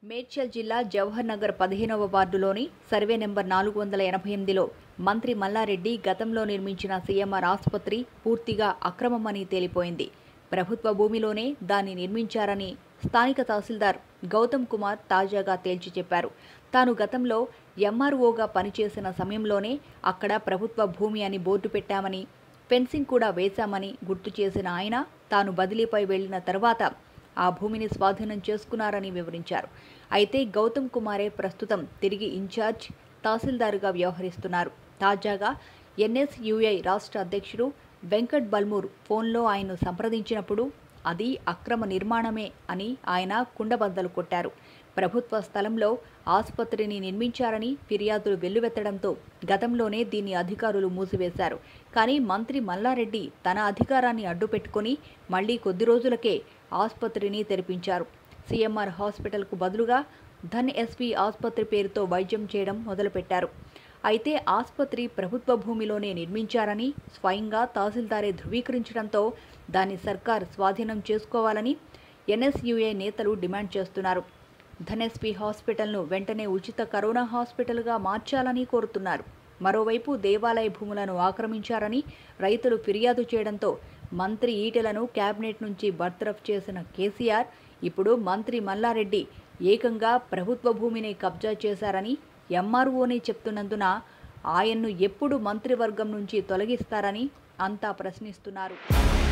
మేడ్చల్ జిల్లా జవహర్ నగర్ పదిహేనవ వార్డులోని survey number నాలుగు వందల ఎనభై ఎనిమిదిలో మంత్రి మల్లారెడ్డి గతంలో నిర్మించిన సీఎంఆర్ ఆసుపత్రి పూర్తిగా అక్రమమని తేలిపోయింది ప్రభుత్వ భూమిలోనే దాన్ని నిర్మించారని స్థానిక తహసీల్దార్ గౌతమ్ కుమార్ తాజాగా తేల్చి చెప్పారు తాను గతంలో ఎంఆర్ఓగా పనిచేసిన సమయంలోనే అక్కడ ప్రభుత్వ భూమి అని బోర్డు పెట్టామని ఫెన్సింగ్ కూడా వేశామని గుర్తు చేసిన ఆయన తాను బదిలీపై వెళ్లిన తర్వాత ఆ భూమిని స్వాధీనం చేసుకున్నారని వివరించారు అయితే గౌతమ్ కుమారే ప్రస్తుతం తిరిగి ఇన్ఛార్జ్ తహసీల్దారుగా వ్యవహరిస్తున్నారు తాజాగా ఎన్ఎస్యుఐ రాష్ట్ర అధ్యక్షుడు వెంకట్ బల్మూర్ ఫోన్లో ఆయన్ను సంప్రదించినప్పుడు అది అక్రమ నిర్మాణమే అని ఆయన కుండబద్దలు కొట్టారు ప్రభుత్వ స్థలంలో ఆసుపత్రిని నిర్మించారని ఫిర్యాదులు వెల్లువెత్తడంతో గతంలోనే దీన్ని అధికారులు మూసివేశారు కానీ మంత్రి మల్లారెడ్డి తన అధికారాన్ని అడ్డుపెట్టుకొని మళ్లీ కొద్ది రోజులకే ఆసుపత్రిని తెరిపించారు సీఎంఆర్ హాస్పిటల్కు బదులుగా ధన్ ఎస్పీ ఆసుపత్రి పేరుతో వైద్యం చేయడం మొదలుపెట్టారు అయితే ఆసుపత్రి ప్రభుత్వ భూమిలోనే నిర్మించారని స్వయంగా తహసీల్దారే ధృవీకరించడంతో దాన్ని సర్కార్ స్వాధీనం చేసుకోవాలని ఎన్ఎస్యుఏ నేతలు డిమాండ్ చేస్తున్నారు ధనెస్పీ హాస్పిటల్ను వెంటనే ఉచిత కరోనా హాస్పిటల్గా మార్చాలని కోరుతున్నారు మరోవైపు దేవాలయ భూములను ఆక్రమించారని రైతులు ఫిర్యాదు చేయడంతో మంత్రి ఈటెలను కేబినెట్ నుంచి బర్తరఫ్ చేసిన కేసీఆర్ ఇప్పుడు మంత్రి మల్లారెడ్డి ఏకంగా ప్రభుత్వ భూమిని కబ్జా చేశారని ఎంఆర్ఓనే చెప్తున్నందున ఆయన్ను ఎప్పుడు మంత్రివర్గం నుంచి తొలగిస్తారని అంతా ప్రశ్నిస్తున్నారు